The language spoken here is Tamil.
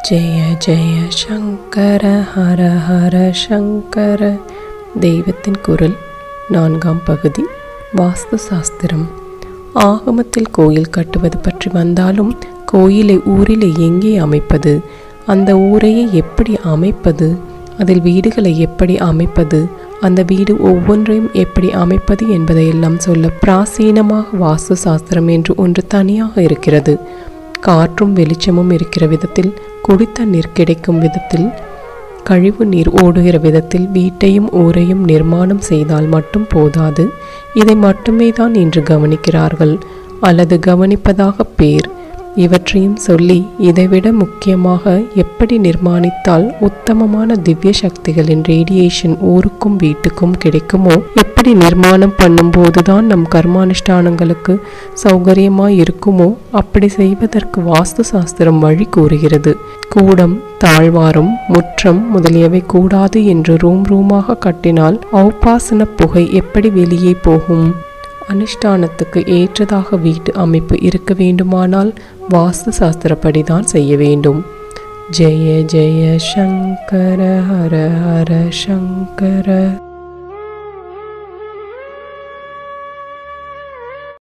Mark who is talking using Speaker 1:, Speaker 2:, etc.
Speaker 1: ஜெய ஜெய சங்கர ஹர ஹர சங்கர தெய்வத்தின் குரல் நான்காம் பகுதி வாஸ்து சாஸ்திரம் ஆகமத்தில் கோயில் கட்டுவது பற்றி வந்தாலும் கோயிலை ஊரிலே எங்கே அமைப்பது அந்த ஊரையே எப்படி அமைப்பது அதில் வீடுகளை எப்படி அமைப்பது அந்த வீடு ஒவ்வொன்றையும் எப்படி அமைப்பது என்பதையெல்லாம் சொல்ல பிராசீனமாக வாஸ்து சாஸ்திரம் என்று ஒன்று தனியாக இருக்கிறது காற்றும் வெளிச்சமும் இருக்கிற விதத்தில் குடித்தண்ணீர் கிடைக்கும் விதத்தில் கழிவு நீர் ஓடுகிற விதத்தில் வீட்டையும் ஊரையும் நிர்மாணம் செய்தால் மட்டும் போதாது இதை மட்டுமே தான் இன்று கவனிக்கிறார்கள் அல்லது கவனிப்பதாக பேர் இவற்றையும் சொல்லி இதைவிட முக்கியமாக எப்படி நிர்மாணித்தால் உத்தமமான திவ்ய சக்திகளின் ரேடியேஷன் ஊருக்கும் வீட்டுக்கும் கிடைக்குமோ எப்படி நிர்மாணம் பண்ணும்போதுதான் நம் கர்மானுஷ்டானங்களுக்கு சௌகரியமாய் இருக்குமோ அப்படி செய்வதற்கு வாஸ்து சாஸ்திரம் வழி கூறுகிறது கூடம் தாழ்வாரம் முற்றம் முதலியவை கூடாது என்று ரூம் ரூமாக கட்டினால் ஔபாசன புகை எப்படி வெளியே போகும் அனுஷ்டானத்துக்கு ஏற்றதாக வீட்டு அமைப்பு இருக்க வேண்டுமானால் வாஸ்து சாஸ்திரப்படி தான் செய்ய வேண்டும் ஜெய ஜெய சங்கர ஹர ஹர சங்கர